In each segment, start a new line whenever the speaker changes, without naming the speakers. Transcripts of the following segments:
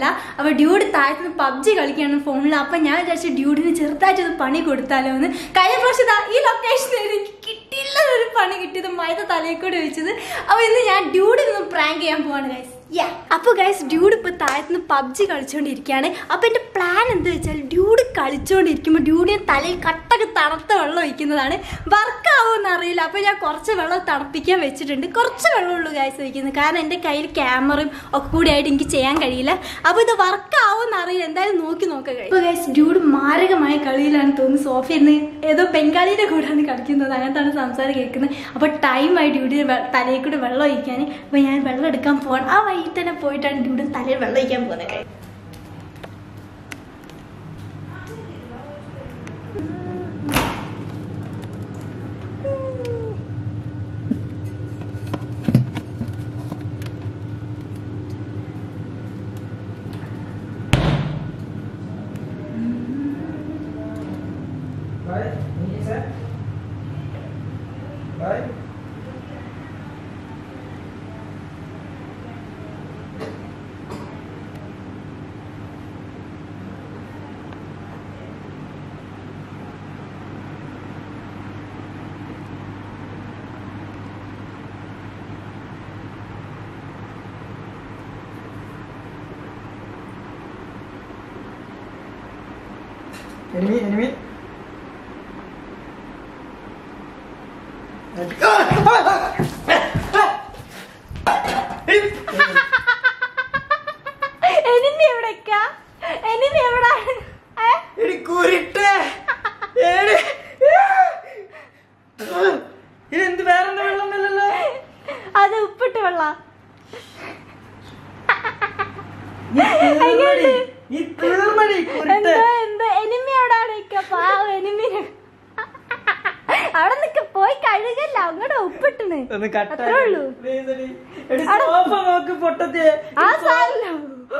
അല്ല അപ്പൊ dude താഴത്തുനിന്ന് PUBG കളിക്കുകയാണ് ഫോണിൽ അപ്പൊ ഞാൻ വിചാരിച്ചു ഡ്യൂഡിന് ചെറുതായിട്ട് ഒരു പണി കൊടുത്താലോ എന്ന് കഴിഞ്ഞ പ്രാവശ്യം ദാ ഈ ലൊക്കേഷനിൽ എനിക്ക് കിട്ടിയില്ല ഒരു പണി കിട്ടിയത് മൈദ തലയിൽ കൂടെ വെച്ചത് അപ്പൊ ഇന്ന് ഞാൻ ഡ്യൂഡിനൊന്ന് പ്രാങ്ക് ചെയ്യാൻ പോവാണ് ഗൈസ് യാ അപ്പോൾ ഗൈസ് ഡ്യൂഡ് ഇപ്പോൾ താഴത്തുനിന്ന് പബ്ജി കളിച്ചുകൊണ്ടിരിക്കുകയാണ് അപ്പോൾ എൻ്റെ പ്ലാൻ എന്താ വെച്ചാൽ ഡ്യൂഡ് കളിച്ചുകൊണ്ടിരിക്കുമ്പോൾ ഡ്യൂഡിനെ തലയിൽ കട്ടക്ക് തണുത്ത വെള്ളം ഒഴിക്കുന്നതാണ് വർക്കാവുമെന്ന് അറിയില്ല അപ്പോൾ ഞാൻ കുറച്ച് വെള്ളം തണുപ്പിക്കാൻ വെച്ചിട്ടുണ്ട് കുറച്ച് വെള്ളമുള്ളൂ ഗൈസ് ഒഴിക്കുന്നത് കാരണം എൻ്റെ കയ്യിൽ ക്യാമറയും ഒക്കെ കൂടി ആയിട്ട് എനിക്ക് ചെയ്യാൻ കഴിയില്ല അപ്പോൾ ഇത് വർക്കാവുമെന്ന് അറിയില്ല എന്തായാലും നോക്കി നോക്കുക ഇപ്പോൾ ഗൈസ് ഡ്യൂഡ് മാരകമായ കളിയിലാണ് തോന്നുന്നു സോഫയിൽ നിന്ന് ഏതോ ബംഗാളിയുടെ കൂടെയാണ് കളിക്കുന്നത് അങ്ങനത്താണ് സംസാരം കേൾക്കുന്നത് അപ്പോൾ ടൈമായി ഡ്യൂഡിന് വെ- തലയിൽ കൂടി വെള്ളം ഒഴിക്കാൻ അപ്പോൾ ഞാൻ വെള്ളം എടുക്കാൻ പോവാണ് ആ വഴി തന്നെ പോയിട്ടാണ് ഡ്യൂഡിന് തലയിൽ വെള്ളം ഒഴിക്കാൻ പോകുന്നത്
Right? Ini set. Right? Enemy, enemy.
Enemy എവിടേക്കാ എനിമി എവിടെ ഏ?
എടി കുരുട്ട് എടി ഇതെന്ത് വേറെന്താ വെള്ളമൊന്നുമല്ലല്ലോ
അത് ഉപ്പിട്ട് വെള്ള
നീ തീർന്നടി നീ തീർന്നടി കുരുട്ട്
എന്താ എന്താ എനിമി എവിടെയാണ് നിക്ക പാവ എനിമി അവിടെ നിക്ക പോയി കഴുകല്ല അങ്ങോട്ട് ഉപ്പിട്ടിന്
ഒന്ന് കട്ട
അത്രേ ഉള്ളൂ
എടി സോഫ നോക്ക് പൊട്ടത്തെ
ആ സാധനം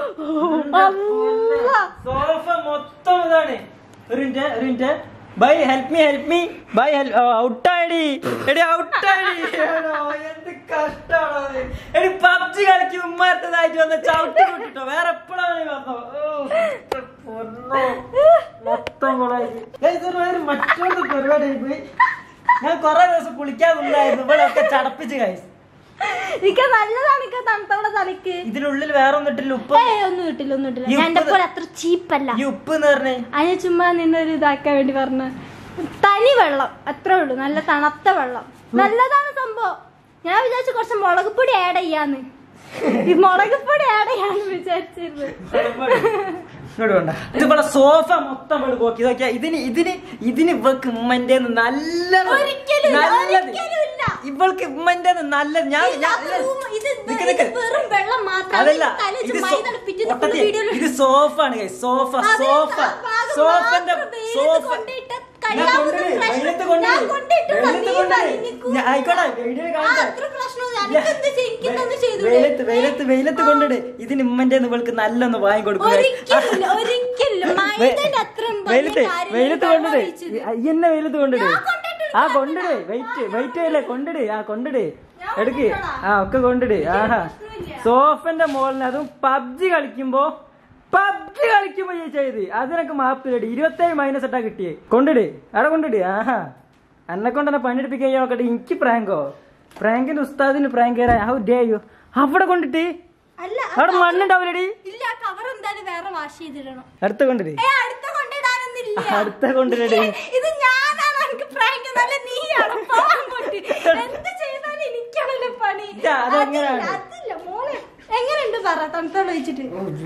അല്ലാ.
സോഫ മൊത്തം ഇതാണ് ഒരു മിനിറ്റ് ഒരു minute bye help me help me bye ഔട്ടായി എടി ഔട്ടായി എന്ത് കഷ്ടാണ് എടി പബ്ജി കളിക്ക് ഉമ്മാറ്റതായിട്ട് വന്ന ചവിട്ടി വിട്ടിട്ടോ വേറെ എപ്പോഴാണ് നീ വന്നോ ഓ, പൊന്നോ. മൊത്തം കൊളായി Guys, ഒരു വേറെ മറ്റൊരു പരിപാടി പോയി ഞാൻ കൊറേ ദിവസം കുളിക്കാതുണ്ടായിരുന്നു ഇവിടെ ഒക്കെ ചടപ്പിച്ച് കൈസ്
ഇക്ക നല്ലതാണ് ഇക്ക തണുത്തവിടെ തലക്ക്
ഇതിനുള്ളിൽ വേറെ ഒന്നും ഇട്ടില്ല ഉപ്പ്
ഏയ് ഒന്നും കിട്ടില്ല ഒന്നും കിട്ടില്ല
ഈ
ഞാൻ എന്റെ
ഉപ്പ്
പോലെ അത്ര ചീപ്പല്ല
ഈ ഉപ്പ് എന്ന് പറഞ്ഞേ
അതിന് ചുമ്മാ നിന്നൊരു ഇതാക്കാൻ വേണ്ടി പറഞ്ഞ തനി വെള്ളം അത്രേ ഉള്ളൂ നല്ല തണുത്ത വെള്ളം നല്ലതാണ് സംഭവം ഞാൻ വിചാരിച്ചു കുറച്ച് മുളക് പൊടി ആഡ് ചെയ്യാന്ന് ഈ മുളക് പൊടി ആഡ് ചെയ്യാന്ന് വിചാരിച്ചിരുന്നു
ഇങ്ങോട്ട് വേണ്ട ഇതിവിടെ സോഫ മൊത്തം ഇവിടെ പോക്കി നോക്കിയാ ഇതിന് ഇതിന് ഇതിന് ഇവൾക്ക് ഉമ്മന്റെ നല്ലത്
ഒരിക്കലും ഇല്ല,
നല്ലത്
ഒരിക്കലും ഇല്ല.
ഇവൾക്ക് ഉമ്മന്റെ നല്ലത് ഞാൻ ഞാൻ-
ഇതിനകത്ത് room- ഇത് ഇത്
നിക്ക്
ഇത്
നിക്ക്.
വെറും വെള്ളം മാത്രം
അതല്ല
തലയിൽ
ഇത്
ചുമ്മാ
സോ-
ഇതാണ് പിറ്റേന്ന് full
പൊട്ടത്തി,
video ല്
ഇത് സോഫ ആണ് guys. സോഫ
അത്
സോഫ
ആ ഭാഗം
സോഫന്റെ
മാത്രം വെയിലത്ത്
സോഫ
കൊണ്ടിട്ട്
ഞാൻ
കഴിയാവുന്ന
കൊണ്ടുവരും,
പ്രശ്നം.
വെയിലത്ത്
ഞാൻ
കൊണ്ടുവരും.
കൊണ്ടിട്ടുള്ള
വെയിലത്ത്
നീ
കൊണ്ടുവരും.
പറ, നിനക്ക്
ഞാൻ- ആയിക്കോട്ടെ വീഡിയോ
ആ,
കാണട്ടെ
അത്ര പ്രശ്നമൊന്നും ഇല്ല. എനിക്കെന്ത് ചെയ്- എനിക്കെന്ത് ചെയ്തൂടെ?
വെയിലത്ത് വെയിലത്ത് വെയിലത്ത് കൊണ്ടിട് ഇതിന് ഉമ്മന്റെ ഇവൾക്ക് നല്ലൊന്ന് വാങ്ങി കൊടുക്കുക
ഒരിക്കലില്ല, ഒരിക്കലില്ല. മൈദയുടെ അത്രയും വലിയ
വെയിലത്ത്
കാര്യമില്ല
വെയിലത്ത്
വെള്ളം
കൊണ്ടിട്
ഒഴിച്ചത്.
അയ്യന്നെ വെയിലത്ത് കൊണ്ടിട്
ഞാൻ കൊണ്ടിട്ടില്ല.
ആ കൊണ്ടിട് വെയിറ്റ് വെയിറ്റ് അല്ലേ കൊണ്ടിട് ആ കൊണ്ടിട്
ഞാൻ
എടുക്ക്
കൊണ്ടിട്ടോളാം.
ആ ഒക്കെ കൊണ്ടിട് ആഹാ
പ്രശ്നമില്ല.
സോഫന്റെ മുകളിൽ അതും പബ്ജി കളിക്കുമ്പോ പബ്ജി കളിക്കുമ്പോ ഈ ചെയ്ത് അതിനൊക്കെ മാപ്പ് തേടി ഇരുപത്തേഴ് മൈനസ് ഇട്ടാ കിട്ടിയേ കൊണ്ടിട് അവിടെ കൊണ്ടിട് ആഹാ എന്നെ കൊണ്ട് തന്നെ പണിയെടുപ്പിക്കാൻ നോക്കട്ടെ എനിക്ക് പ്രാങ്കോ പ്രാങ്കിന്റെ ഉസ്താദിന് പ്രാങ്ക് ഹൗ ഡേ യു അവിടെ കൊണ്ടിട്ട്
അല്ല, ആ
അവിടെ
cover-
മണ്ണുണ്ടാവില്ലടി
ഇല്ല കവർ എന്തായാലും വേറെ വാഷ് ചെയ്തിടണം
അടുത്ത കൊണ്ടിട്
ഏ അടുത്ത കൊണ്ടിടാനൊന്നില്ല
അടുത്ത കൊണ്ടിടടി
ഇത് ഞാനാണ് എനിക്ക് പ്രാങ്ക് നല്ല നീയാണ് പോവാൻ കൊണ്ട് എന്ത് ചെയ്താലും എനിക്കാണല്ലോ പണി
ഇതാ, അതെങ്ങനെയാണ്?
അതില്ല, അതില്ല മോളെ എങ്ങനെയുണ്ട് പറ തണുത്തോളം വെച്ചിട്ട്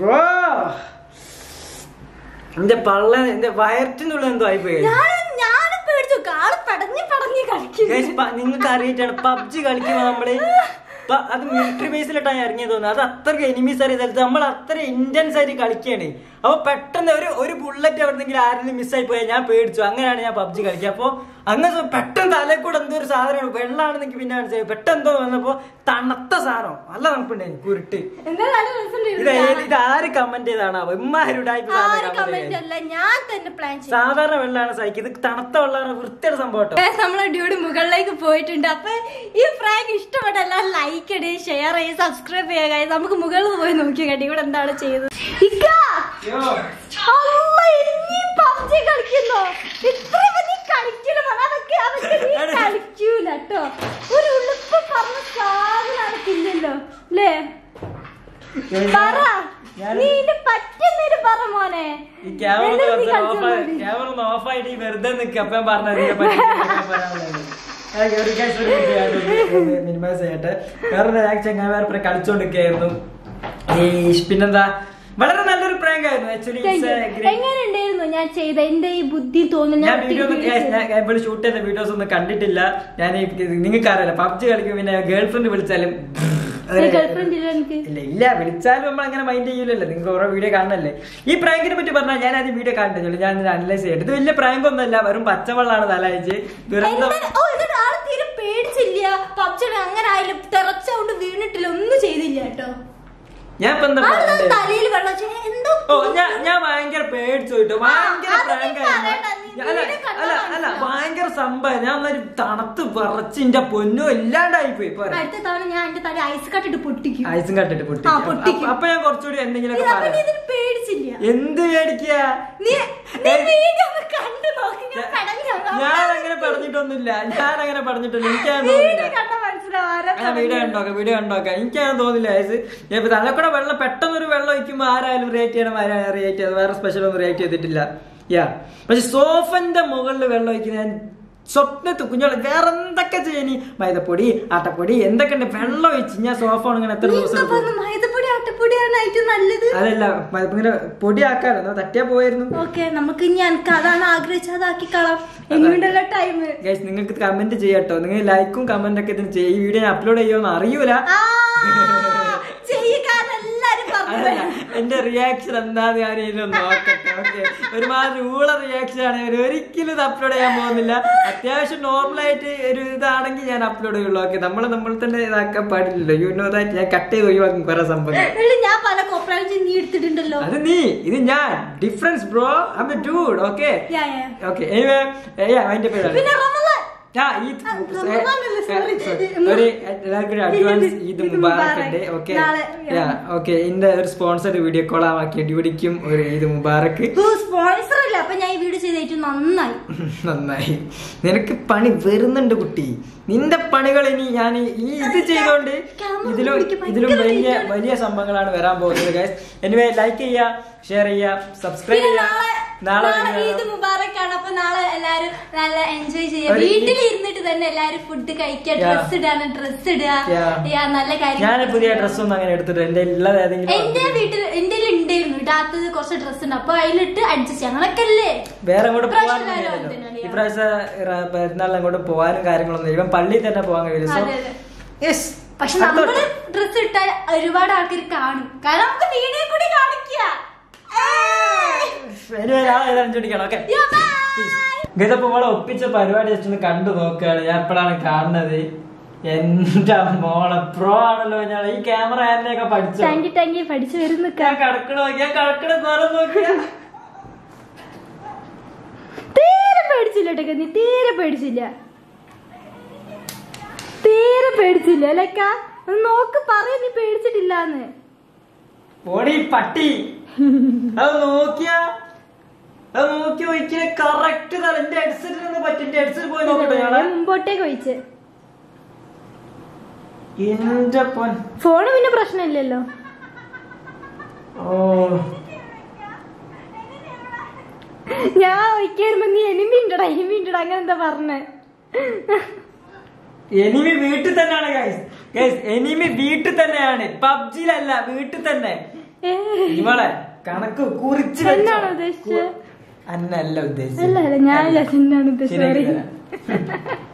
എന്റെ പള്ള എന്റെ വയറ്റിനുള്ളിൽ എന്തോ ആയിപ്പോയി
ഞാൻ ഞാനും പേടിച്ചു ആള് പടഞ്ഞ് പടഞ്ഞ് കളിക്കും
നിങ്ങൾക്ക് അറിയിട്ടാണ് പബ്ജി കളിക്കുമ്പോ നമ്മള് പ- അത് മിലിറ്ററി ബേസിലിട്ടാണ് ഇറങ്ങിയത് തോന്നുന്നു അത് അത്രയ്ക്ക് എനിമീസ് അറിയാം നമ്മൾ അത്ര ഇന്റൻസ് ആയിട്ട് കളിക്കുകയാണ് അപ്പൊ പെട്ടെന്ന് ഒരു ഒരു ബുള്ളറ്റ് എവിടെന്നെങ്കിലും ആരെങ്കിലും മിസ്സായി പോയാൽ ഞാൻ പേടിച്ചു അങ്ങനെയാണ് ഞാൻ പബ്ജി കളിക്കുക അപ്പൊ അങ്ങ് സോ- പെട്ടെന്ന് തലേ കൂടെ എന്തോ ഒരു സാധനം വെള്ളാണെന്ന് എനിക്ക് പിന്നെ മനസ്സിലായി പെട്ടെന്ന് എന്തോ വന്നപ്പോ തണുത്ത സാധനം നല്ല തണുപ്പുണ്ടായി കുരുട്ട്
എന്താ നല്ല രസമുണ്ട്
ഇത് ഏത് ഇത് ആര് കമന്റ് ചെയ്താണ് ഇമ്മാരുടായിട്ട്
ആര് കമന്റ് അല്ല ഞാൻ തന്നെ പ്ലാൻ ചെയ്തു
സാധാരണ വെള്ളമാണ് സഹിക്കുക ഇത് തണുത്ത വെള്ളമാണ് വൃത്തിയുടെ സംഭവം കേട്ടോ
Guys, നമ്മളെ ഡ്യൂഡ് മുകളിലേക്ക് പോയിട്ടുണ്ട് അപ്പൊ ഈ പ്രാങ്ക് ഇഷ്ടപ്പെട്ട എല്ലാവരും ലൈക്ക് ഇടുക ഷെയർ ചെയ്യുക സബ്സ്ക്രൈബ് ചെയ്യുക guys. നമുക്ക് മുകളിൽ പോയി നോക്കിയാൽ കേട്ടോ ഇവിടെ എന്താണ് ചെയ്തത് ഇക്ക!
അയ്യോ.
അമ്മ, ഇനി PUBG കളിക്കുന്നോ? ഇത്രയും നീ കളിക്കൂല പറ. അതൊക്കെ അതൊക്കെ നീ
എടി.
കളിക്കൂല ട്ടോ. ഒരു ഉളുപ്പ് പറഞ്ഞ സാധനം അനക്കില്ലല്ലോ ല്ലേ പറ
ഞാൻ-
നീ ഇനി പറ്റുന്നൊരു പറ മോനെ
ഈ ക്യാമറ
എന്നിട്ട് നീ
ഓഫ്
കളിച്ചോളൂ.
ക്യാമറ ഒന്ന് ഓഫ് ആയിട്ട് ഈ വെറുതെ നിൽക്കുക അപ്പം ഞാൻ പറഞ്ഞത് ഇതിനെ പറ്റി എന്തൊക്കെയാ പറയാനുള്ളത്. ആ, ഒരു guys ഒരു minute ഞാൻ ഒന്ന് minimize ചെയ്യട്ടെ വേറെ ഞാൻ ചെങ്ങായിമാരെ ഇപ്പുറം കളിച്ചോണ്ടിരിക്കുകയായിരുന്നു ഈ പിന്നെന്താ വളരെ നല്ലൊരു പ്രാങ്ക് ആയിരുന്നു ആക്ച്വലി
എങ്ങനെ ഉണ്ടായിരുന്നു ഞാൻ ചെയ്ത എന്റെ ഈ ബുദ്ധി തോന്നുന്നു
ഞാൻ വീഡിയോ ഞാൻ ഇവിടെ ഷൂട്ട് ചെയ്ത വീഡിയോസ് ഒന്നും കണ്ടിട്ടില്ല ഞാൻ നിങ്ങൾക്ക് അറിയില്ല പബ്ജി കളിക്കും പിന്നെ ഗേൾ ഫ്രണ്ട് വിളിച്ചാലും
ഗേൾഫ്രണ്ട് ഇല്ല എനിക്ക്
ഇല്ല ഇല്ല വിളിച്ചാലും നമ്മൾ അങ്ങനെ മൈൻഡ് ചെയ്യൂലല്ലോ നിങ്ങൾക്ക് ഓരോ വീഡിയോ കാണണല്ലേ ഈ പ്രാങ്കിനെ പറ്റി പറഞ്ഞാൽ ഞാൻ ആദ്യം വീഡിയോ കണ്ടിട്ടുള്ളൂ ഞാൻ അനലൈസ് ചെയ്തിട്ട് ഇത് വലിയ പ്രാങ്ക് ഒന്നുമല്ല വെറും പച്ചവെള്ളമാണ് തലയച്ച് ദുരന്തം
എന്താണ്? ഓ എന്നിട്ട് ആള് തീരെ പേടിച്ചില്ല പബ്ജി അങ്ങനെ ആയാലും തെറച്ചോണ്ട് വീണിട്ടില്ല ഒന്നും ചെയ്തില്ല കേട്ടോ
ഞാൻ ഇപ്പൊ എന്താ
ആള്
പറഞ്ഞത്
തലയിൽ വെള്ളം വെച്ച് എന്തോ
ഓ ഞാൻ ഞാൻ ഭയങ്കര പേടിച്ചു പോയിട്ടോ ഭയങ്കര
അത് നീ
പ്രാങ്ക്
പറയണ്ട, നീ
അല്ല
വീഡിയോ കണ്ടാ
അല്ല അല്ല
മനസ്സിലാവും.
ഭയങ്കര സംഭവം ഞാൻ ഒരു തണുത്ത് വിറച്ചിന്റെ പൊന്നും ഇല്ലാണ്ടായി പോയി പോരാ
അടുത്ത തവണ ഞാൻ എന്റെ തല ഐസ് കട്ടിട്ട് പൊട്ടിക്കും
ഐസും കട്ടിട്ട് പൊട്ടി
ആ, പൊട്ടിക്കും.
അപ്പൊ- അപ്പൊ ഞാൻ കുറച്ചുകൂടി എന്തെങ്കിലുമൊക്കെ
ഇതാ, പിന്നെ
പറയാം
ഇതിന് പേടിച്ചില്ല
എന്ത് പേടിക്കാ
നീ നീ
ഏയ്.
വീഡിയോ ഒന്ന് കണ്ടു നോക്കി ഞാൻ പടഞ്ഞു
ഞാൻ അങ്ങനെ പറഞ്ഞിട്ടൊന്നുമില്ല ഞാൻ അങ്ങനെ പറഞ്ഞിട്ടില്ല എനിക്കങ്ങനെ
വീഡിയോ
തോന്നില്ല
കണ്ട മനസ്സിലാവും ആരാ
ഞാൻ വീഡിയോ
പറഞ്ഞത്.
കണ്ടോക്കാം വീഡിയോ കണ്ടോക്കാം എനിക്കങ്ങനെ തോന്നില്ല വയസ്സ് ഞാൻ ഇപ്പൊ തലക്കൂടെ വെള്ളം പെട്ടെന്ന് ഒരു വെള്ളം ഒഴിക്കുമ്പോൾ ആരായാലും റിയാക്ട് ചെയ്യണം ആരായാലും റിയാക്ട് ചെയ്ത് വേറെ സ്പെഷ്യൽ ഒന്നും റിയാക്ട് ചെയ്തിട്ടില്ല യാ പക്ഷെ സോഫന്റെ മുകളിൽ വെള്ളം ഒഴിക്കുന്ന ഞാൻ സ്വപ്നത്ത് കുഞ്ഞോളെ വേറെ എന്തൊക്കെ ചെയ്യനി മൈദപ്പൊടി ആട്ടപ്പൊടി എന്തൊക്കെ ഉണ്ട് വെള്ളം ഒഴിച്ച് ഞാൻ സോഫ ഉണങ്ങാൻ എത്ര
നീ
ദിവസം
എന്താ
എടുക്കും?
പറഞ്ഞത്? മൈദപ്പൊടി ആട്ടപ്പൊടിയാണ് ഏറ്റവും നല്ലത്
അതല്ല മ- ഇങ്ങനെ പൊടിയാക്കാലോ എന്നാ തട്ടിയാ പോയിരുന്നു
ഓക്കെ നമുക്ക് ഇനി എനിക്ക് അതാണ് ആഗ്രഹിച്ചത് അതാക്കി കളാം എങ്ങനെയുണ്ടല്ലോ ടൈം
ഗൈസ് നിങ്ങൾക്ക് കമന്റ് ചെയ്യാട്ടോ നിങ്ങൾ ലൈക്കും കമന്റ് ഒക്കെ ഇതിന് ചെയ്യും ഈ വീഡിയോ ഞാൻ അപ്ലോഡ് ചെയ്യുമെന്ന് അറിയൂല
ചെയ്യുകാരെല്ലാരും
അതല്ല
പറഞ്ഞു
എന്റെ റിയാക്ഷൻ എന്താന്ന് ഞാൻ ഇതിലും നോക്കട്ടെ ഓക്കെ ഒരുമാതിരി ഊള റിയാക്ഷൻ ആണ് ഞാൻ ഒരിക്കലും ഇത് അപ്ലോഡ് ചെയ്യാൻ പോകുന്നില്ല അത്യാവശ്യം നോർമൽ ആയിട്ട് ഒരു ഇതാണെങ്കിൽ ഞാൻ അപ്ലോഡ് ചെയ്യുള്ളൂ ഓക്കെ നമ്മൾ നമ്മൾ തന്നെ ഇതാക്കാൻ പാടില്ലല്ലോ യു നോ ദാറ്റ് ഞാൻ കട്ട് ചെയ്ത് ഒഴിവാക്കും കുറെ സംഭവം
എടി, ഞാൻ പല കോപ്രാഞ്ചി നീ എടുത്തിട്ടുണ്ടല്ലോ
അത് നീ ഇത് ഞാൻ difference bro I a dude okay
Yeah, yeah.
Okay anyway അതിന്റെ പേരാണ്
പിന്നെ റമദാൻ
ആ, ഈദ്
ആ,
മു-
റമദാനല്ലേ,
ഏ,
sorry.
sorry.
ഉം.
ഒരു എല്ലാവർക്കും ഒരു അഡ്വാൻസ് ഈദ്
ഈദ്
മുബാറക്
മുബാറക്.
ഉണ്ട് ഓക്കെ
നാളെ, yeah.
ഓക്കെ ഇതിന്റെ ഒരു സ്പോൺസർഡ് വീഡിയോ കോൾ ആക്കിയ ഡ്യൂഡിക്കും ഒരു ഈദ് മുബാറക്
സ്പോൺസർ അല്ല അപ്പൊ ഞാൻ ഈ വീഡിയോ ചെയ്ത് ഏറ്റവും നന്നായി
നന്നായി നിനക്ക് പണി വരുന്നുണ്ട് കുട്ടി നിന്റെ പണികൾ ഇനി ഞാൻ ഈ ഇത് ചെയ്തോണ്ട്
ക്യാമറ
ഇതിലും
പിടിക്ക്
ഇതിലും
ഭയങ്കര
വലിയ
വെയിറ്റാണ്.
വലിയ സംഭവങ്ങളാണ് വരാൻ പോകുന്നത് ഗൈസ് എനിവേ ലൈക്ക് ചെയ്യുക ഷെയർ ചെയ്യുക സബ്സ്ക്രൈബ്
പിന്നെ
ചെയ്യുക
നാളെ
നാളെ
നാളെ ഈദ് മുബാറക് ആണ് അപ്പൊ നാളെ എല്ലാരും നല്ല എൻജോയ് ചെയ്യാം
ഒരു ഈ-
വീട്ടിൽ ഇരുന്നിട്ട് തന്നെ എല്ലാരും ഫുഡ് കഴിക്കുക
Yeah.
ഡ്രസ് ഇടാണ് ഡ്രസ് ഇടുക
Yeah.
Yeah, നല്ല കാര്യം
ഞാൻ പുതിയ ഡ്രസ്സൊന്നും അങ്ങനെ എടുത്തിട്ട് എന്റെ ഉള്ളത് ഏതെങ്കിലും
എന്റെ വീട്ടിൽ എന്റെ ഉണ്ടായിരുന്നു ഇടാത്തത് കുറച്ച് ഡ്രസ് ഉണ്ട് അപ്പൊ അതിലിട്ട് അഡ്ജസ്റ്റ് ഞങ്ങളൊക്കെ അല്ലേ
വേറെ അങ്ങോട്ട്
ഇപ്രാവശ്യം
പോകാൻ
കാര്യം
കഴിയില്ലല്ലോ
അതിനാണ്
ഇപ്രാവശ്യം റ- പെരുന്നാളിന് അങ്ങോട്ട് പോകാനും കാര്യങ്ങളൊന്നും ഇല്ല. ഇവൻ പള്ളിയിൽ തന്നെ പോകാൻ കഴിയില്ല സോ
അതെ, അതെ.
യെസ്
പക്ഷെ നമ്മള് ഡ്രസ് ഇട്ടാൽ ഒരുപാട് ആൾക്കാർ കാണും കാരണം നമുക്ക് വീഡിയോ കൂടി കാണിക്കുക
ചോദിക്കണം ഓക്കെ ഗതപ്പോ മോളെ ഒപ്പിച്ച പരിപാടി ജസ്റ്റ് ഒന്ന് കണ്ടു നോക്കുകയാണ് ഞാൻ എപ്പോഴാണ് കാണുന്നത് എന്റെ മോളെ പ്രോ ആണല്ലോ ഞാൻ ഈ ക്യാമറ ആരിനെയൊക്കെ പഠിച്ചോ
ടാങ്കി ടാങ്കി പഠിച്ചു വരുന്നു
ഞാൻ കടക്കണ നോക്കിയാ കടക്കണ നേരം നോക്കിയാ
തീരെ പേടിച്ചില്ല കേട്ടോ നീ തീരെ പേടിച്ചില്ല തീരെ പേടിച്ചില്ല അല്ലേക്ക ഒന്ന് നോക്ക് പറയ നീ പേടിച്ചിട്ടില്ലാന്ന്
ഓടി പട്ടി അത് നോക്കിയാ അത് നോക്കി ഒരിക്കലും കറക്റ്റ് തല എന്റെ ഹെഡ്സെറ്റിൽ നിന്ന് പറ്റും എന്റെ ഹെഡ്സെറ്റ് പോയി നോക്കട്ടെ
ഞാൻ
ഞാൻ
മുമ്പോട്ടേക്ക് ഒഴിച്ച്
എന്റെ പൊൻ
ഫോണ് പിന്നെ പ്രശ്നമില്ലല്ലോ
ഓ
ഞാൻ ഒഴിക്കാറുമ്പോ നീ എനിമി ഉണ്ടടാ എനിമി ഉണ്ടടാ അങ്ങനെ എന്താ പറഞ്ഞേ
എനിമി വീട്ടിൽ തന്നെയാണ് ഗൈസ് ഗൈസ് എനിമി വീട്ടിൽ തന്നെയാണ് പബ്ജിയിലല്ല വീട്ടിൽ തന്നെ
ഏ,
ഇവളെ കണക്ക് കുറിച്ച് വെച്ചോ.
എന്നാണോ ഉദ്ദേശിച്ചത്?
കു- അന്നല്ല ഉദ്ദേശിച്ചത്
അല്ല അല്ല ഞാൻ എന്നാണ് ഉദ്ദേശിച്ചത്
ശരിയാക്കി
sorry.
തരാം.